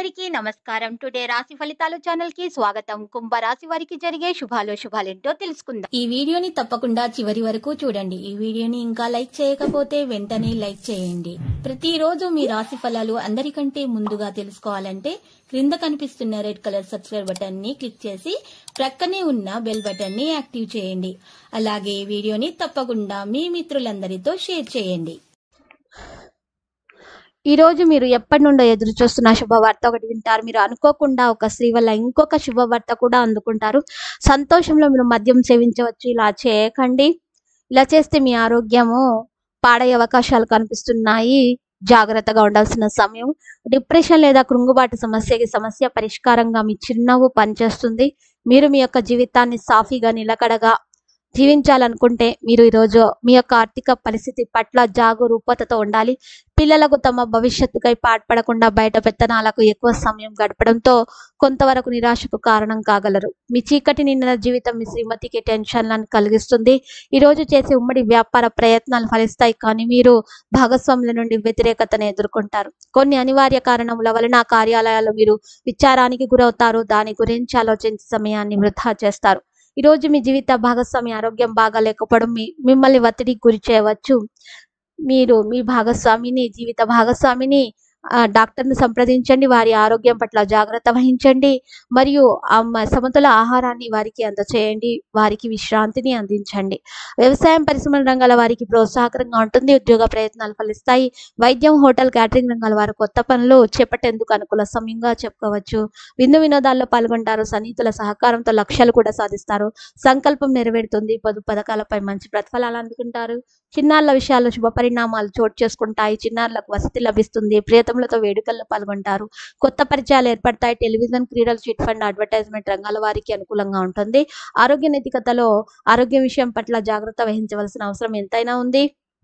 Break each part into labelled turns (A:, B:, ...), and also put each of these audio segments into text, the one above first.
A: అందరికీ నమస్కారం టుడే రాశి ఫలితాలు ఛానల్ కి స్వాగతం కుంభ రాశి వారికి జరిగే శుభాలు శుభాలేంటో తెలుసుకుందాం
B: ఈ వీడియోని తప్పకుండా చివరి వరకు చూడండి ఈ వీడియోని ఇంకా లైక్ చేయకపోతే వెంటనే లైక్ చేయండి ప్రతిరోజు మీ రాశి ఫలాలు అందరికంటే ముందుగా తెలుసుకోవాలంటే క్రింద కనిపిస్తున్న రెడ్ కలర్ సబ్స్క్రైబ్ బటన్ ని క్లిక్ చేసి ప్రక్కనే ఉన్న బెల్ బటన్ ని యాక్టివ్ చేయండి అలాగే ఈ వీడియోని తప్పకుండా మీ మిత్రులందరితో షేర్ చేయండి
A: ఈ రోజు మీరు ఎప్పటి నుండో ఎదురు చూస్తున్న శుభవార్త ఒకటి వింటారు మీరు అనుకోకుండా ఒక స్త్రీ వల్ల ఇంకొక శుభవార్త కూడా అందుకుంటారు సంతోషంలో మీరు మద్యం సేవించవచ్చు ఇలా చేయకండి ఇలా చేస్తే మీ ఆరోగ్యము పాడయ్యే అవకాశాలు కనిపిస్తున్నాయి జాగ్రత్తగా ఉండాల్సిన సమయం డిప్రెషన్ లేదా కృంగుబాటు సమస్యకి సమస్య పరిష్కారంగా మీ చిరునవ్వు పనిచేస్తుంది మీరు మీ యొక్క జీవితాన్ని సాఫీగా నిలకడగా జీవించాలనుకుంటే మీరు ఈరోజు మీ యొక్క ఆర్థిక పరిస్థితి పట్ల జాగరూకతతో ఉండాలి పిల్లలకు తమ భవిష్యత్తుకై పాటుపడకుండా బయట పెత్తనాలకు ఎక్కువ సమయం గడపడంతో కొంతవరకు నిరాశకు కారణం కాగలరు మీ చీకటి నిండిన జీవితం మీ శ్రీమతికి టెన్షన్లను కలిగిస్తుంది ఈ రోజు చేసే ఉమ్మడి వ్యాపార ప్రయత్నాలు ఫలిస్తాయి కానీ మీరు భాగస్వాముల నుండి వ్యతిరేకతను ఎదుర్కొంటారు కొన్ని అనివార్య కారణముల వలన కార్యాలయాల్లో మీరు విచారానికి గురవుతారు దాని గురించి ఆలోచించి సమయాన్ని వృధా చేస్తారు ఈ రోజు మీ జీవిత భాగస్వామి ఆరోగ్యం బాగా లేకపోవడం మీ మిమ్మల్ని ఒత్తిడికి గురి చేయవచ్చు మీరు మీ భాగస్వామిని జీవిత భాగస్వామిని ఆ, డాక్టర్ని సంప్రదించండి వారి ఆరోగ్యం పట్ల జాగ్రత్త వహించండి మరియు ఆ మ- సమతుల ఆహారాన్ని వారికి అందచేయండి వారికి విశ్రాంతిని అందించండి వ్యవసాయం పరిశ్రమల రంగాల వారికి ప్రోత్సాహకరంగా ఉంటుంది ఉద్యోగ ప్రయత్నాలు ఫలిస్తాయి వైద్యం హోటల్ క్యాటరింగ్ రంగాల వారు కొత్త పనులు చేపట్టేందుకు అనుకూల సమయంగా చెప్పుకోవచ్చు విందు వినోదాల్లో పాల్గొంటారు సన్నిహితుల సహకారంతో లక్ష్యాలు కూడా సాధిస్తారు సంకల్పం నెరవేరుతుంది పొదుపు పథకాలపై మంచి ప్రతిఫలాలు అందుకుంటారు చిన్నారుల విషయాల్లో శుభ పరిణామాలు చోటు చేసుకుంటాయి చిన్నారులకు వసతి లభిస్తుంది ప్రియతములతో వేడుకల్లో పాల్గొంటారు కొత్త పరిచయాలు ఏర్పడతాయి టెలివిజన్ క్రీడలు చిట్ ఫండ్ అడ్వర్టైజ్మెంట్ రంగాల వారికి అనుకూలంగా ఉంటుంది ఆరోగ్య నైతికతలో ఆరోగ్య విషయం పట్ల జాగ్రత్త వహించవలసిన అవసరం ఎంతైనా ఉంది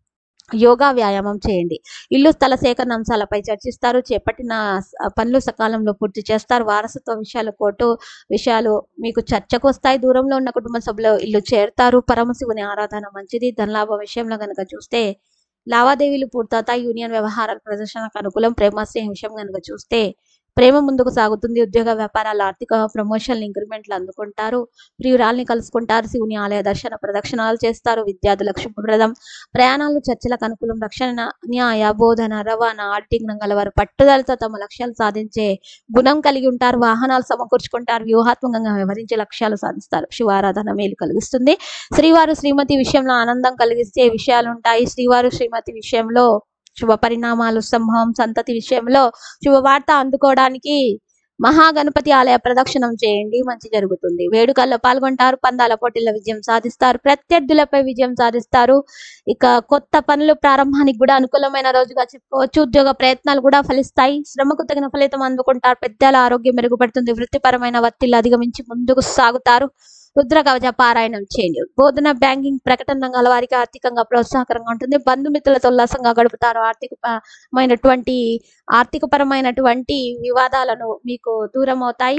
A: యోగా వ్యాయామం చేయండి ఇల్లు స్థల సేకరణ అంశాలపై చర్చిస్తారు చేపట్టిన స- పనులు సకాలంలో పూర్తి చేస్తారు వారసత్వ విషయాలు కోర్టు విషయాలు మీకు చర్చకు వస్తాయి దూరంలో ఉన్న కుటుంబ సభ్యులు ఇల్లు చేరుతారు పరమశివుని ఆరాధన మంచిది ధనలాభ విషయంలో కనుక చూస్తే లావాదేవీలు పూర్తవుతాయి యూనియన్ వ్యవహారాల ప్రదర్శనకు అనుకూలం ప్రేమ స్నేహ విషయం కనుక చూస్తే ప్రేమ ముందుకు సాగుతుంది ఉద్యోగ వ్యాపారాల ఆర్థిక ప్రమోషన్లు ఇంక్రిమెంట్లు అందుకుంటారు ప్రియురాల్ని కలుసుకుంటారు శివుని ఆలయ దర్శన ప్రదక్షిణాలు చేస్తారు విద్యార్థులకు శుభప్రదం ప్రయాణాలు చర్చలకు అనుకూలం రక్షణ న్యాయ బోధన రవాణా ఆడిటింగ్ రంగాల వారు పట్టుదలతో తమ లక్ష్యాలు సాధించే గుణం కలిగి ఉంటారు వాహనాలు సమకూర్చుకుంటారు వ్యూహాత్మకంగా వ్యవహరించే లక్ష్యాలు సాధిస్తారు శివారాధన మేలు కలిగిస్తుంది శ్రీవారు శ్రీమతి విషయంలో ఆనందం కలిగిస్తే విషయాలు ఉంటాయి శ్రీవారు శ్రీమతి విషయంలో శుభ పరిణామాలు సంభవం సంతతి విషయంలో శుభవార్త అందుకోవడానికి మహాగణపతి ఆలయ ప్రదక్షిణం చేయండి మంచి జరుగుతుంది వేడుకల్లో పాల్గొంటారు పందాల పోటీల్లో విజయం సాధిస్తారు ప్రత్యర్థులపై విజయం సాధిస్తారు ఇక కొత్త పనులు ప్రారంభానికి కూడా అనుకూలమైన రోజుగా చెప్పుకోవచ్చు ఉద్యోగ ప్రయత్నాలు కూడా ఫలిస్తాయి శ్రమకు తగిన ఫలితం అందుకుంటారు పెద్దల ఆరోగ్యం మెరుగుపడుతుంది వృత్తిపరమైన ఒత్తిళ్లు అధిగమించి ముందుకు సాగుతారు రుద్ర కవచ పారాయణం చేయండి బోధన బ్యాంకింగ్ ప్రకటన రంగాల వారికి ఆర్థికంగా ప్రోత్సాహకరంగా ఉంటుంది బంధుమిత్రులతో ఉల్లాసంగా గడుపుతారు ఆర్థికమైనటువంటి ఆర్థిక పరమైనటువంటి వివాదాలను మీకు దూరం అవుతాయి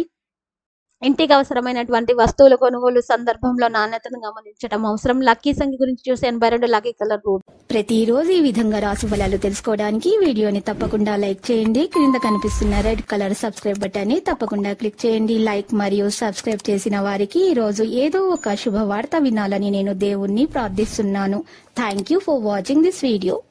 A: ఇంటికి అవసరమైనటువంటి వస్తువుల కొనుగోలు సందర్భంలో నాణ్యతను గమనించడం అవసరం లక్కీ సంఖ్య గురించి చూస్తే ఎనభై రెండు లక్కీ కలర్ రూట్
B: ప్రతిరోజు ఈ విధంగా రాశి ఫలాలు తెలుసుకోవడానికి ఈ వీడియోని తప్పకుండా లైక్ చేయండి క్రింద కనిపిస్తున్న రెడ్ కలర్ సబ్స్క్రైబ్ బటన్ ని తప్పకుండా క్లిక్ చేయండి లైక్ మరియు సబ్స్క్రైబ్ చేసిన వారికి ఈ రోజు ఏదో ఒక శుభవార్త వినాలని నేను దేవుణ్ణి ప్రార్థిస్తున్నాను thank you for watching this video